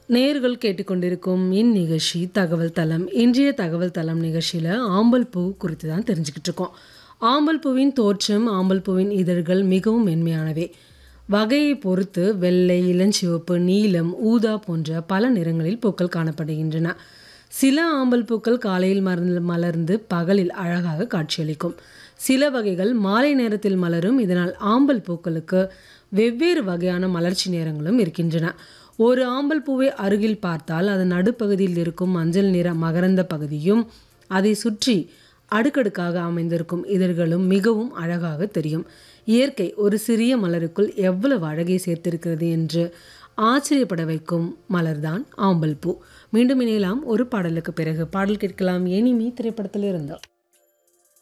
நேர்கள் கேட்டுக்கொண்டிருக்கும் இந்நிகழ்ச்சி தகவல் தளம் இன்றைய தகவல் தளம் நிகழ்ச்சியில் ஆம்பல் பூ குறித்து தான் தெரிஞ்சுக்கிட்டு இருக்கோம் ஆம்பல் பூவின் தோற்றம் ஆம்பல் பூவின் இதழ்கள் மிகவும் மென்மையானவை வகையை பொறுத்து வெள்ளை இளஞ்சிவப்பு நீலம் ஊதா போன்ற பல நிறங்களில் பூக்கள் காணப்படுகின்றன சில ஆம்பல் பூக்கள் காலையில் மறந்து மலர்ந்து பகலில் அழகாக காட்சியளிக்கும் சில வகைகள் மாலை நேரத்தில் மலரும் இதனால் ஆம்பல் பூக்களுக்கு வெவ்வேறு வகையான மலர்ச்சி நேரங்களும் இருக்கின்றன ஒரு ஆம்பல் பூவை அருகில் பார்த்தால் அதன் நடுப்பகுதியில் இருக்கும் மஞ்சள் நிற மகரந்த பகுதியும் அதை சுற்றி அடுக்கடுக்காக அமைந்திருக்கும் இதழ்களும் மிகவும் அழகாக தெரியும் இயற்கை ஒரு சிறிய மலருக்குள் எவ்வளவு அழகை சேர்த்திருக்கிறது என்று ஆச்சரியப்பட வைக்கும் மலர்தான் ஆம்பல் பூ மீண்டும் இணையலாம் ஒரு பாடலுக்கு பிறகு பாடல் கேட்கலாம் எனிமி திரைப்படத்தில் இருந்தார்